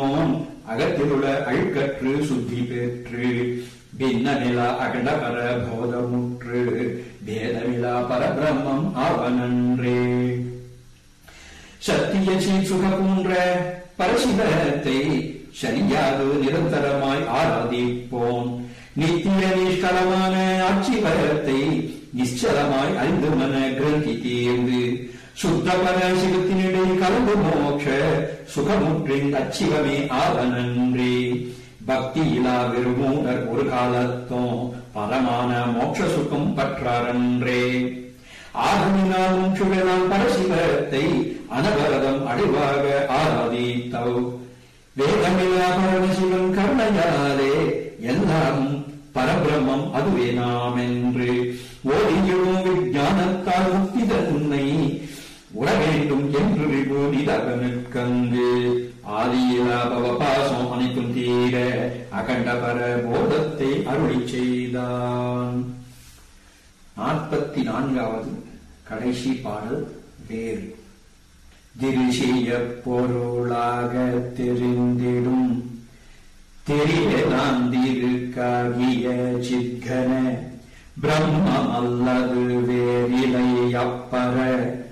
ஆராதிப்போம் அகத்திலுள்ள அழுக்கற்று சுத்தி பெற்று பின்ன நிலா அகண்ட பர போதமுற்று பேதமிலா பரபிரம்மம் அவனன்றே சத்திய சுக போன்ற பரசிவத்தை சரியாக நிரந்தரமாய் ஆராதிப்போம் நித்திய நிஷ்கலமான ஆட்சிபரத்தை நிச்சலமாய் அறிந்து மன கிரந்தி தேர்ந்து சுத்த பரசிவத்தினிடை கலந்து மோட்ச சுகமுற்றின் அச்சிவமே ஆவனன்றே பக்தியிலா விருமூடர் ஒரு காலத்தும் பரமான மோட்ச சுகம் பற்றாரன்றே ஆகமினாலும் சுழலாம் பரசிவத்தை அனவரதம் அடைவாக ஆராதித்தவ் வேதமில்லா பரமசிவன் கருணையாலே எல்லாம் பரபிரம்மம் அதுவே நாம் என்று ஓடியும் விஞ்ஞானத்தால் முக்தி தன்னை உற வேண்டும் என்று விபூதிதகனுக்கங்கு ஆதியிலா பவபாசம் அனைத்தும் தீர அகண்ட பர போதத்தை அருளி செய்தான் நாற்பத்தி நான்காவது கடைசி பாடல் வேறு திரிசிய பொருளாக தெரிந்திடும் தெரியலாந்திருக்காகிய சித்கன பிரம்மம் அல்லது வேறிலை அப்பற